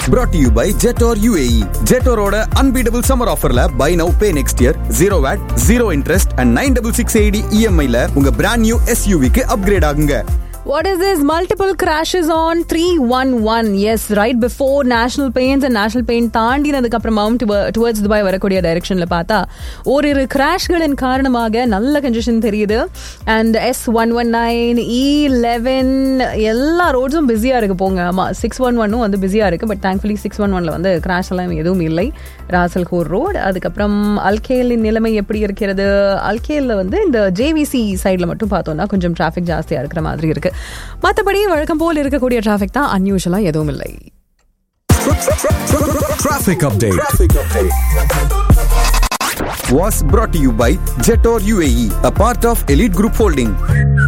brought to you by Jetor UAE. Jetoroட unbeatable summer offerல buy now pay next year 0 VAT, 0 interest and 9660 EMI ல உங்க brand new SUV க்கு upgrade ஆகுங்க. What is this? Multiple crashes on 311. Yes, right before National Paints and National Paint தாண்டினதுக்கு அப்புறமாவும் towards Dubai வரக்கூடிய டைரக்ஷன்ல பார்த்தா ஓரிரு கிராஷ்களின் காரணமாக நல்ல கன்ஜெஷன் தெரியுது and S one one nine E eleven எல்லா ரோட்ஸும் பிஸியாக இருக்கு போங்க ஆமாம் சிக்ஸ் ஒன் ஒன்னும் வந்து பிஸியாக இருக்கு பட் தேங்க்ஃபுல்லி சிக்ஸ் ஒன் ஒன்ல வந்து கிராஷ் எல்லாம் எதுவும் இல்லை ராசல்கோர் ரோடு அதுக்கப்புறம் அல்கேலின் நிலைமை எப்படி இருக்கிறது அல்கேலில் வந்து இந்த ஜேவிசி சைடில் மட்டும் பார்த்தோம்னா கொஞ்சம் டிராஃபிக் ஜாஸ்தியாக இருக்கிற மாதிரி இருக்கு மற்றபடி வழக்கம் போல் இருக்கக்கூடிய டிராஃபிக் தான் அன்யூஷலாக எதுவும் இல்லை Traffic update. Was brought to you by Jetor UAE, a part of Elite Group Holding.